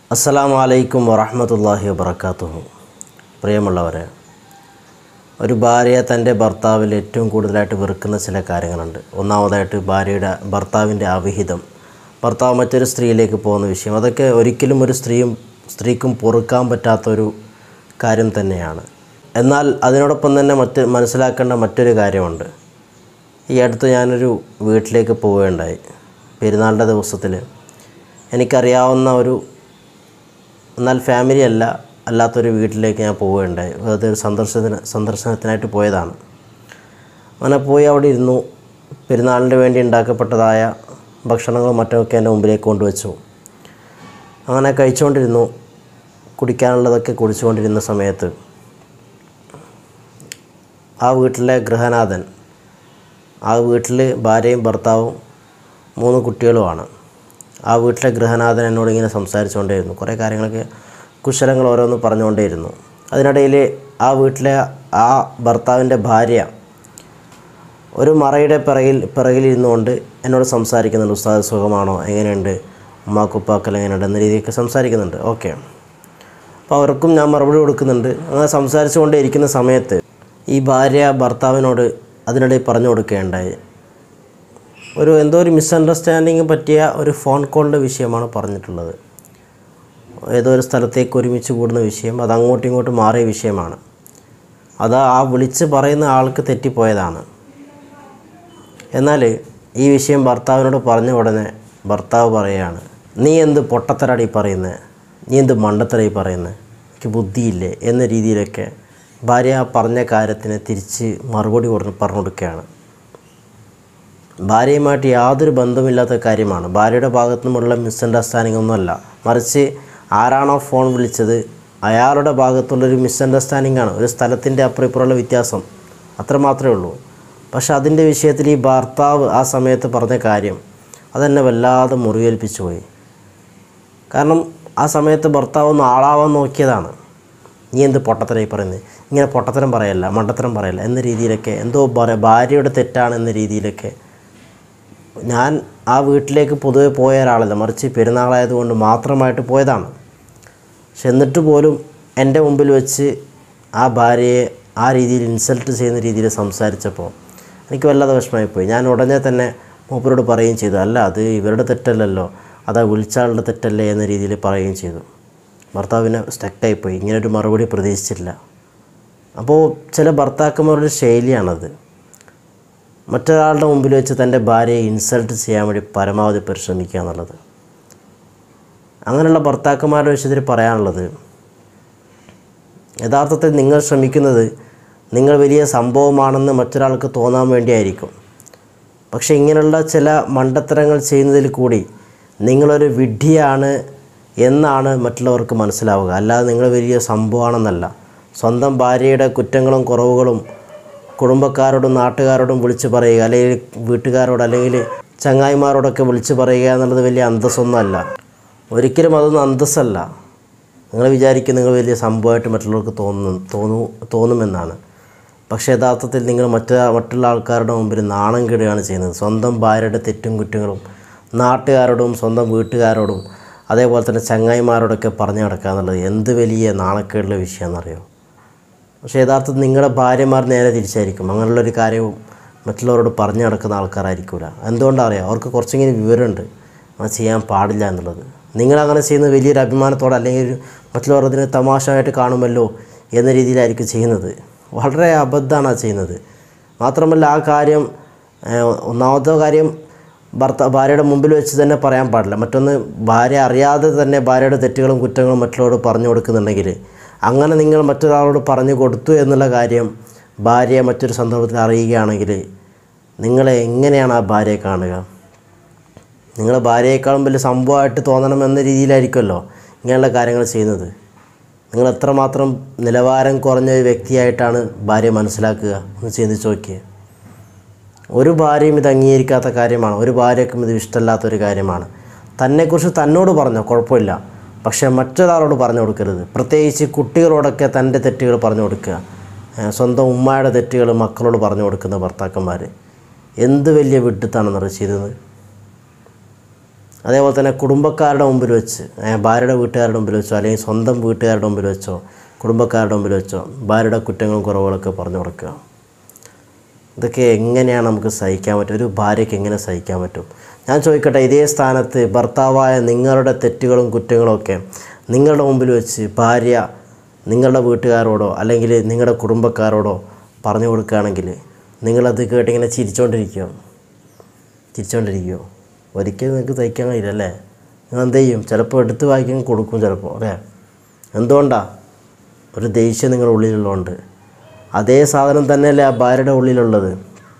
അസ്സലാമു അലൈക്കും വറഹമത്തല്ലാഹി വബർക്കാത്തുഹു പ്രിയമുള്ളവരെ ഒരു ഭാര്യ തൻ്റെ ഭർത്താവിൽ ഏറ്റവും കൂടുതലായിട്ട് വെറുക്കുന്ന ചില കാര്യങ്ങളുണ്ട് ഒന്നാമതായിട്ട് ഭാര്യയുടെ ഭർത്താവിൻ്റെ അവിഹിതം ഭർത്താവ് മറ്റൊരു സ്ത്രീയിലേക്ക് പോകുന്ന വിഷയം അതൊക്കെ ഒരിക്കലും ഒരു സ്ത്രീയും സ്ത്രീക്കും പൊറുക്കാൻ പറ്റാത്തൊരു കാര്യം തന്നെയാണ് എന്നാൽ അതിനോടൊപ്പം തന്നെ മറ്റ് മനസ്സിലാക്കേണ്ട മറ്റൊരു കാര്യമുണ്ട് ഈ അടുത്ത് ഞാനൊരു വീട്ടിലേക്ക് പോവുകയുണ്ടായി പെരുന്നാളിൻ്റെ ദിവസത്തിൽ എനിക്കറിയാവുന്ന ഒരു എന്നാൽ ഫാമിലി അല്ല അല്ലാത്തൊരു വീട്ടിലേക്ക് ഞാൻ പോവുകയുണ്ടായി അതൊരു സന്ദർശനത്തിന് സന്ദർശനത്തിനായിട്ട് പോയതാണ് അങ്ങനെ പോയി അവിടെ ഇരുന്നു പെരുന്നാളിന് വേണ്ടി ഉണ്ടാക്കപ്പെട്ടതായ ഭക്ഷണങ്ങളും മറ്റുമൊക്കെ എൻ്റെ മുമ്പിലേക്ക് കൊണ്ടുവച്ചു അങ്ങനെ കഴിച്ചുകൊണ്ടിരുന്നു കുടിക്കാനുള്ളതൊക്കെ കുടിച്ചുകൊണ്ടിരുന്ന സമയത്ത് ആ വീട്ടിലെ ഗൃഹനാഥൻ ആ വീട്ടിൽ ഭാര്യയും ഭർത്താവും മൂന്ന് കുട്ടികളുമാണ് ആ വീട്ടിലെ ഗൃഹനാഥൻ എന്നോട് ഇങ്ങനെ സംസാരിച്ചുകൊണ്ടേയിരുന്നു കുറേ കാര്യങ്ങളൊക്കെ കുശലങ്ങൾ ഓരോന്ന് പറഞ്ഞുകൊണ്ടേയിരുന്നു അതിനിടയിൽ ആ വീട്ടിലെ ആ ഭർത്താവിൻ്റെ ഭാര്യ ഒരു മറയുടെ പിറകിൽ പിറകിൽ ഇരുന്നുകൊണ്ട് എന്നോട് സംസാരിക്കുന്നുണ്ട് ഉസ്താദ് സുഖമാണോ എങ്ങനെയുണ്ട് ഉമ്മാക്കുപ്പാക്കൽ എങ്ങനെയുണ്ട് എന്ന രീതിയൊക്കെ സംസാരിക്കുന്നുണ്ട് ഓക്കെ അപ്പോൾ അവർക്കും ഞാൻ മറുപടി കൊടുക്കുന്നുണ്ട് അങ്ങനെ സംസാരിച്ചുകൊണ്ടേ ഇരിക്കുന്ന സമയത്ത് ഈ ഭാര്യ ഭർത്താവിനോട് അതിനിടയിൽ പറഞ്ഞു കൊടുക്കുകയുണ്ടായി ഒരു എന്തോ ഒരു മിസ്അണ്ടർസ്റ്റാൻഡിങ് പറ്റിയ ഒരു ഫോൺ കോളിൻ്റെ വിഷയമാണ് പറഞ്ഞിട്ടുള്ളത് ഏതോ ഒരു സ്ഥലത്തേക്ക് ഒരുമിച്ച് കൂടുന്ന വിഷയം അത് അങ്ങോട്ടും ഇങ്ങോട്ടും മാറിയ വിഷയമാണ് അത് ആ വിളിച്ച് പറയുന്ന ആൾക്ക് തെറ്റിപ്പോയതാണ് എന്നാൽ ഈ വിഷയം ഭർത്താവിനോട് പറഞ്ഞ ഉടനെ ഭർത്താവ് പറയുകയാണ് നീ എന്ത് പൊട്ടത്തരാടി പറയുന്നത് നീ എന്ത് മണ്ടത്തരായി പറയുന്നത് എനിക്ക് ബുദ്ധിയില്ലേ എന്ന രീതിയിലൊക്കെ ഭാര്യ ആ പറഞ്ഞ കാര്യത്തിന് തിരിച്ച് മറുപടി പറഞ്ഞു പറഞ്ഞു കൊടുക്കുകയാണ് ഭാര്യയുമായിട്ട് യാതൊരു ബന്ധമില്ലാത്ത കാര്യമാണ് ഭാര്യയുടെ ഭാഗത്തു നിന്നുള്ള മിസ്അണ്ടർസ്റ്റാൻഡിംഗ് ഒന്നുമല്ല മറിച്ച് ആരാണോ ഫോൺ വിളിച്ചത് അയാളുടെ ഭാഗത്തുള്ളൊരു മിസ്അണ്ടർസ്റ്റാൻഡിംഗ് ആണ് ഒരു സ്ഥലത്തിൻ്റെ അപ്പുറം ഇപ്പുറമുള്ള വ്യത്യാസം അത്ര മാത്രമേ ഉള്ളൂ പക്ഷെ അതിൻ്റെ വിഷയത്തിൽ ഈ ഭർത്താവ് ആ സമയത്ത് പറഞ്ഞ കാര്യം അതെന്നെ വല്ലാതെ മുറിവേൽപ്പിച്ചു പോയി കാരണം ആ സമയത്ത് ഭർത്താവ് ഒന്ന് ആളാവാൻ നോക്കിയതാണ് നീ എന്ത് പൊട്ടത്തരായി പറയുന്നത് ഇങ്ങനെ പൊട്ടത്തരം പറയല്ല മണ്ടത്തരം പറയല്ല എന്ന രീതിയിലൊക്കെ എന്തോ പറയാ ഭാര്യയുടെ തെറ്റാണ് എന്ന രീതിയിലൊക്കെ ഞാൻ ആ വീട്ടിലേക്ക് പൊതുവെ പോയ ഒരാളല്ല മറിച്ച് പെരുന്നാളായതുകൊണ്ട് മാത്രമായിട്ട് പോയതാണ് പക്ഷെ എന്നിട്ട് പോലും എൻ്റെ മുമ്പിൽ വെച്ച് ആ ഭാര്യയെ ആ രീതിയിൽ ഇൻസൾട്ട് ചെയ്യുന്ന രീതിയിൽ സംസാരിച്ചപ്പോൾ എനിക്ക് വല്ലാതെ വിഷമമായിപ്പോയി ഞാൻ ഉടനെ തന്നെ മൂപ്പരോട് പറയുകയും ചെയ്തു അല്ല അത് ഇവരുടെ തെറ്റല്ലല്ലോ അതാ വിളിച്ചാളുടെ തെറ്റല്ലേ എന്ന രീതിയിൽ പറയുകയും ചെയ്തു ഭർത്താവിനെ സ്റ്റക്കായിപ്പോയി ഇങ്ങനൊരു മറുപടി പ്രതീക്ഷിച്ചില്ല അപ്പോൾ ചില ഭർത്താക്കന്മാരുടെ ശൈലിയാണത് മറ്റൊരാളുടെ മുമ്പിൽ വെച്ച് തൻ്റെ ഭാര്യയെ ഇൻസൾട്ട് ചെയ്യാൻ വേണ്ടി പരമാവധി പരിശ്രമിക്കുക എന്നുള്ളത് അങ്ങനെയുള്ള ഭർത്താക്കന്മാരുടെ വിഷയത്തിൽ പറയാനുള്ളത് യഥാർത്ഥത്തിൽ നിങ്ങൾ ശ്രമിക്കുന്നത് നിങ്ങൾ വലിയ സംഭവമാണെന്ന് മറ്റൊരാൾക്ക് തോന്നാൻ വേണ്ടിയായിരിക്കും പക്ഷേ ഇങ്ങനെയുള്ള ചില മണ്ടത്തരങ്ങൾ ചെയ്യുന്നതിൽ കൂടി നിങ്ങളൊരു വിഡ്ഢിയാണ് എന്നാണ് മറ്റുള്ളവർക്ക് മനസ്സിലാവുക അല്ലാതെ നിങ്ങൾ വലിയ സംഭവമാണെന്നല്ല സ്വന്തം ഭാര്യയുടെ കുറ്റങ്ങളും കുറവുകളും കുടുംബക്കാരോടും നാട്ടുകാരോടും വിളിച്ച് പറയുക അല്ലെങ്കിൽ വീട്ടുകാരോട് അല്ലെങ്കിൽ ചങ്ങായിമാരോടൊക്കെ വിളിച്ച് പറയുക എന്നുള്ളത് വലിയ അന്തസ്സൊന്നുമല്ല ഒരിക്കലും അതൊന്നും അന്തസ്സല്ല നിങ്ങൾ വിചാരിക്കും നിങ്ങൾ വലിയ സംഭവമായിട്ട് മറ്റുള്ളവർക്ക് തോന്നുന്നു തോന്നു തോന്നുമെന്നാണ് പക്ഷേ യഥാർത്ഥത്തിൽ നിങ്ങൾ മറ്റു മറ്റുള്ള ആൾക്കാരുടെ മുമ്പിൽ നാണം കെടുകയാണ് ചെയ്യുന്നത് സ്വന്തം ഭാര്യയുടെ തെറ്റും കുറ്റങ്ങളും നാട്ടുകാരോടും സ്വന്തം വീട്ടുകാരോടും അതേപോലെ തന്നെ ചങ്ങായിമാരോടൊക്കെ പറഞ്ഞു നടക്കുക എന്നുള്ളത് എന്ത് വലിയ നാണക്കേടുള്ള വിഷയമാണെന്നറിയോ പക്ഷേ യഥാർത്ഥത്തിൽ നിങ്ങളുടെ ഭാര്യമാർ നേരെ തിരിച്ചായിരിക്കും അങ്ങനെയുള്ളൊരു കാര്യവും മറ്റുള്ളവരോട് പറഞ്ഞു നടക്കുന്ന ആൾക്കാരായിരിക്കില്ല എന്തുകൊണ്ടാണ് അറിയാം അവർക്ക് കുറച്ചെങ്കിലും വിവരമുണ്ട് അത് ചെയ്യാൻ പാടില്ല എന്നുള്ളത് നിങ്ങളങ്ങനെ ചെയ്യുന്നത് വലിയൊരു അഭിമാനത്തോടെ അല്ലെങ്കിൽ ഒരു മറ്റുള്ളവർ അതിനെ തമാശയായിട്ട് കാണുമല്ലോ എന്ന രീതിയിലായിരിക്കും ചെയ്യുന്നത് വളരെ അബദ്ധമാണ് ആ ചെയ്യുന്നത് മാത്രമല്ല ആ കാര്യം ഏഹ്, ഒന്നാമത്തെ കാര്യം ഭർത്ത ഭാര്യയുടെ മുമ്പിൽ വെച്ച് തന്നെ പറയാൻ പാടില്ല മറ്റൊന്ന് ഭാര്യ അറിയാതെ തന്നെ ഭാര്യയുടെ തെറ്റുകളും കുറ്റങ്ങളും മറ്റുള്ളവരോട് പറഞ്ഞു കൊടുക്കുന്നുണ്ടെങ്കിൽ അങ്ങനെ നിങ്ങൾ മറ്റൊരാളോട് പറഞ്ഞു കൊടുത്തു എന്നുള്ള കാര്യം ഭാര്യയെ മറ്റൊരു സന്ദർഭത്തിൽ അറിയുകയാണെങ്കിൽ നിങ്ങളെ എങ്ങനെയാണ് ആ ഭാര്യയെ കാണുക നിങ്ങൾ ഭാര്യയെക്കാളും വലിയ സംഭവമായിട്ട് തോന്നണം എന്ന രീതിയിലായിരിക്കുമല്ലോ ഇങ്ങനെയുള്ള കാര്യങ്ങൾ ചെയ്യുന്നത് നിങ്ങൾ എത്രമാത്രം നിലവാരം കുറഞ്ഞ ഒരു വ്യക്തിയായിട്ടാണ് ഭാര്യ മനസ്സിലാക്കുക ഒന്ന് ചിന്തിച്ച് നോക്കിയേ ഒരു ഭാര്യയും ഇത് അംഗീകരിക്കാത്ത കാര്യമാണ് ഒരു ഭാര്യക്കും ഇത് ഇഷ്ടമല്ലാത്തൊരു കാര്യമാണ് തന്നെക്കുറിച്ച് തന്നോട് പറഞ്ഞോ കുഴപ്പമില്ല പക്ഷേ മറ്റൊരാളോട് പറഞ്ഞു കൊടുക്കരുത് പ്രത്യേകിച്ച് കുട്ടികളോടൊക്കെ തൻ്റെ തെറ്റുകൾ പറഞ്ഞു കൊടുക്കുക ഏഹ് സ്വന്തം ഉമ്മയുടെ തെറ്റുകൾ മക്കളോട് പറഞ്ഞു കൊടുക്കുന്ന ഭർത്താക്കന്മാർ എന്ത് വലിയ വിഡ്ഢിത്താണെന്നറിയ ചെയ്തത് അതേപോലെ തന്നെ കുടുംബക്കാരുടെ മുമ്പിൽ വെച്ച് ഏ, ഭാര്യയുടെ വീട്ടുകാരുടെ മുമ്പിൽ വെച്ചോ അല്ലെങ്കിൽ സ്വന്തം വീട്ടുകാരുടെ മുമ്പിൽ വെച്ചോ കുടുംബക്കാരുടെ മുമ്പിൽ വെച്ചോ ഭാര്യയുടെ കുറ്റങ്ങളും കുറവുകളൊക്കെ പറഞ്ഞു കൊടുക്കുക ഇതൊക്കെ എങ്ങനെയാണ് നമുക്ക് സഹിക്കാൻ പറ്റും ഒരു ഭാര്യയ്ക്ക് എങ്ങനെ സഹിക്കാൻ പറ്റും ഞാൻ ചോദിക്കട്ടെ ഇതേ സ്ഥാനത്ത് ഭർത്താവായ നിങ്ങളുടെ തെറ്റുകളും കുറ്റങ്ങളും ഒക്കെ നിങ്ങളുടെ മുമ്പിൽ വെച്ച് ഭാര്യ നിങ്ങളുടെ വീട്ടുകാരോടോ അല്ലെങ്കിൽ നിങ്ങളുടെ കുടുംബക്കാരോടോ പറഞ്ഞു കൊടുക്കുകയാണെങ്കിൽ നിങ്ങളത് കേട്ടിങ്ങനെ ചിരിച്ചുകൊണ്ടിരിക്കുമോ ചിരിച്ചുകൊണ്ടിരിക്കുമോ ഒരിക്കലും നിങ്ങൾക്ക് സഹിക്കാൻ കഴിയില്ല അല്ലേ നിങ്ങൾ എന്ത് ചെയ്യും ചിലപ്പോൾ എടുത്ത് വായിക്കാൻ കൊടുക്കും ചിലപ്പോൾ അല്ലേ എന്തുകൊണ്ടാണ് ഒരു ദേഷ്യം നിങ്ങളുടെ ഉള്ളിലുള്ളതുകൊണ്ട് അതേ സാധനം തന്നെയല്ലേ ആ ഭാര്യയുടെ ഉള്ളിലുള്ളത്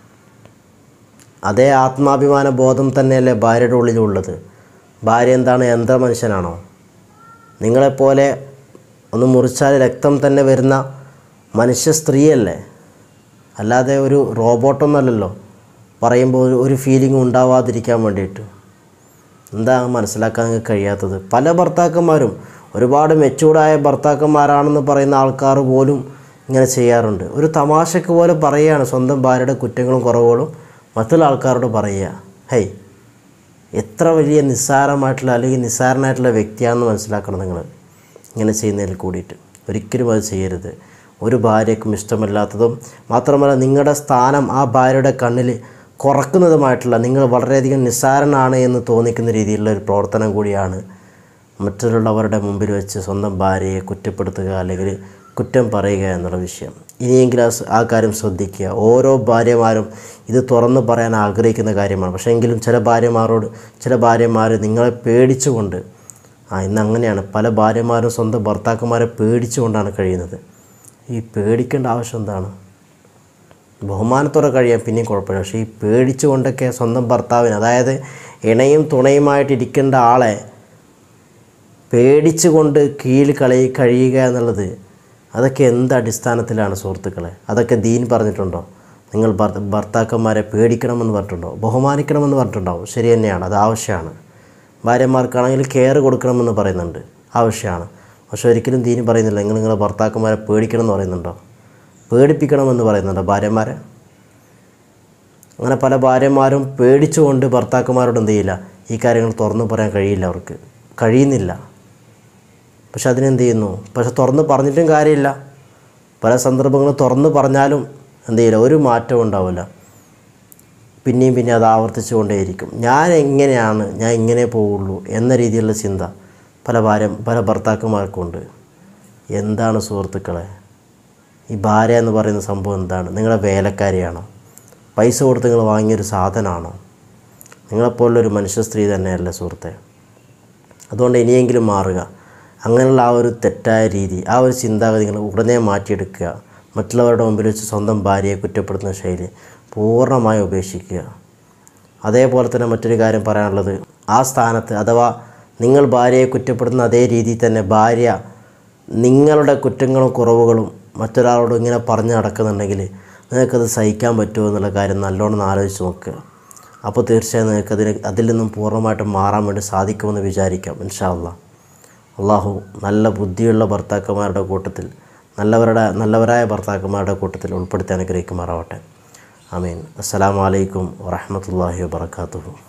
അതേ ആത്മാഭിമാന ബോധം തന്നെയല്ലേ ഭാര്യയുടെ ഉള്ളിലുള്ളത് ഭാര്യ എന്താണ് യന്ത്ര മനുഷ്യനാണോ നിങ്ങളെപ്പോലെ ഒന്ന് മുറിച്ചാൽ രക്തം തന്നെ വരുന്ന മനുഷ്യ സ്ത്രീയല്ലേ അല്ലാതെ ഒരു റോബോട്ടൊന്നുമല്ലല്ലോ പറയുമ്പോൾ ഒരു- ഒരു ഫീലിംഗ് ഉണ്ടാവാതിരിക്കാൻ വേണ്ടിയിട്ട് എന്താ മനസ്സിലാക്കാൻ നിങ്ങൾക്ക് കഴിയാത്തത് പല ഭർത്താക്കന്മാരും ഒരുപാട് മെച്ചൂർഡായ ഭർത്താക്കന്മാരാണെന്ന് പറയുന്ന ആൾക്കാർ പോലും ഇങ്ങനെ ചെയ്യാറുണ്ട് ഒരു തമാശക്ക് പോലെ പറയുകയാണ് സ്വന്തം ഭാര്യയുടെ കുറ്റങ്ങളും കുറവുകളും മറ്റുള്ള ആൾക്കാരോട് പറയുക ഹേയ് എത്ര വലിയ നിസ്സാരമായിട്ടുള്ള അല്ലെങ്കിൽ നിസ്സാരനായിട്ടുള്ള വ്യക്തിയാണെന്ന് മനസ്സിലാക്കണം നിങ്ങൾ ഇങ്ങനെ ചെയ്യുന്നതിൽ കൂടിയിട്ട് ഒരിക്കലും അത് ചെയ്യരുത് ഒരു ഭാര്യയ്ക്കും ഇഷ്ടമല്ലാത്തതും മാത്രമല്ല നിങ്ങളുടെ സ്ഥാനം ആ ഭാര്യയുടെ കണ്ണിൽ കുറക്കുന്നതുമായിട്ടുള്ള നിങ്ങൾ വളരെയധികം നിസ്സാരനാണ് എന്ന് തോന്നിക്കുന്ന രീതിയിലുള്ള ഒരു പ്രവർത്തനം കൂടിയാണ് മറ്റുള്ളവരുടെ മുമ്പിൽ വെച്ച് സ്വന്തം ഭാര്യയെ കുറ്റപ്പെടുത്തുക അല്ലെങ്കിൽ കുറ്റം പറയുക എന്നുള്ള വിഷയം ഇനിയെങ്കിലും ആ സ- ആ കാര്യം ശ്രദ്ധിക്കുക ഓരോ ഭാര്യമാരും ഇത് തുറന്നു പറയാൻ ആഗ്രഹിക്കുന്ന കാര്യമാണ് പക്ഷേ എങ്കിലും ചില ഭാര്യമാരോട് ചില ഭാര്യമാർ നിങ്ങളെ പേടിച്ചുകൊണ്ട് ആ ഇന്ന് അങ്ങനെയാണ് പല ഭാര്യമാരും സ്വന്തം ഭർത്താക്കന്മാരെ പേടിച്ചുകൊണ്ടാണ് കഴിയുന്നത് ഈ പേടിക്കേണ്ട ആവശ്യം എന്താണ് ബഹുമാനത്തോടെ കഴിയാൻ പിന്നെയും കുഴപ്പമില്ല പക്ഷേ ഈ പേടിച്ചുകൊണ്ടൊക്കെ സ്വന്തം ഭർത്താവിന് അതായത് ഇണയും തുണയുമായിട്ട് ഇരിക്കേണ്ട ആളെ പേടിച്ചുകൊണ്ട് കീഴിൽ കളി കഴിയുക എന്നുള്ളത് അതൊക്കെ എന്ത് അടിസ്ഥാനത്തിലാണ് സുഹൃത്തുക്കളെ അതൊക്കെ ദീൻ പറഞ്ഞിട്ടുണ്ടോ നിങ്ങൾ ഭർത്ത- ഭർത്താക്കന്മാരെ പേടിക്കണമെന്ന് പറഞ്ഞിട്ടുണ്ടോ ബഹുമാനിക്കണമെന്ന് പറഞ്ഞിട്ടുണ്ടാവും ശരി തന്നെയാണ് അത് ആവശ്യമാണ് ഭാര്യമാർക്കാണെങ്കിൽ കെയർ കൊടുക്കണമെന്ന് പറയുന്നുണ്ട് ആവശ്യമാണ് പക്ഷെ ഒരിക്കലും ദീൻ പറയുന്നില്ല നിങ്ങൾ നിങ്ങളുടെ ഭർത്താക്കന്മാരെ പേടിക്കണം എന്ന് പറയുന്നുണ്ടോ പേടിപ്പിക്കണമെന്ന് പറയുന്നുണ്ടോ ഭാര്യമാരെ അങ്ങനെ പല ഭാര്യമാരും പേടിച്ചുകൊണ്ട് ഭർത്താക്കന്മാരോട് എന്ത് ചെയ്യില്ല ഈ കാര്യങ്ങൾ തുറന്നു പറയാൻ കഴിയില്ല അവർക്ക് കഴിയുന്നില്ല പക്ഷെ അതിനെന്ത് ചെയ്യുന്നു പക്ഷെ തുറന്ന് പറഞ്ഞിട്ടും കാര്യമില്ല പല സന്ദർഭങ്ങളും തുറന്ന് പറഞ്ഞാലും എന്ത് ചെയ്യില്ല ഒരു മാറ്റവും ഉണ്ടാവില്ല പിന്നെയും പിന്നെ അത് ആവർത്തിച്ചു കൊണ്ടേയിരിക്കും ഞാൻ എങ്ങനെയാണ് ഞാൻ ഇങ്ങനെ പോവുള്ളൂ എന്ന രീതിയിലുള്ള ചിന്ത പല ഭാര്യ പല ഭർത്താക്കന്മാർക്കുണ്ട് എന്താണ് സുഹൃത്തുക്കളെ ഈ ഭാര്യ എന്ന് പറയുന്ന സംഭവം എന്താണ് നിങ്ങളുടെ വേലക്കാരിയാണോ പൈസ കൊടുത്ത് നിങ്ങൾ വാങ്ങിയൊരു സാധനമാണോ നിങ്ങളെപ്പോലുള്ളൊരു മനുഷ്യ സ്ത്രീ തന്നെയല്ലേ സുഹൃത്തെ അതുകൊണ്ട് ഇനിയെങ്കിലും മാറുക അങ്ങനെയുള്ള ആ ഒരു തെറ്റായ രീതി ആ ഒരു ചിന്താഗതി നിങ്ങൾ ഉടനെ മാറ്റിയെടുക്കുക മറ്റുള്ളവരുടെ മുമ്പിൽ വെച്ച് സ്വന്തം ഭാര്യയെ കുറ്റപ്പെടുത്തുന്ന ശൈലി പൂർണ്ണമായി ഉപേക്ഷിക്കുക അതേപോലെ തന്നെ മറ്റൊരു കാര്യം പറയാനുള്ളത് ആ സ്ഥാനത്ത് അഥവാ നിങ്ങൾ ഭാര്യയെ കുറ്റപ്പെടുത്തുന്ന അതേ രീതിയിൽ തന്നെ ഭാര്യ നിങ്ങളുടെ കുറ്റങ്ങളും കുറവുകളും മറ്റൊരാളോട് ഇങ്ങനെ പറഞ്ഞു നടക്കുന്നുണ്ടെങ്കിൽ നിങ്ങൾക്കത് സഹിക്കാൻ പറ്റുമോ എന്നുള്ള കാര്യം നല്ലോണം ഒന്ന് ആലോചിച്ച് നോക്കുക അപ്പോൾ തീർച്ചയായും നിങ്ങൾക്ക് അതിന് അതിൽ നിന്നും പൂർണ്ണമായിട്ടും മാറാൻ വേണ്ടി സാധിക്കുമെന്ന് വിചാരിക്കാം ഇൻഷാ അള്ളാ അള്ളാഹു നല്ല ബുദ്ധിയുള്ള ഭർത്താക്കന്മാരുടെ കൂട്ടത്തിൽ നല്ലവരുടെ നല്ലവരായ ഭർത്താക്കന്മാരുടെ കൂട്ടത്തിൽ ഉൾപ്പെടുത്തി അനുഗ്രഹിക്കുമാറാവട്ടെ ആമീൻ അസ്സലാമു അലൈക്കും വറഹ്മത്തുള്ളാഹി വബറകാതുഹു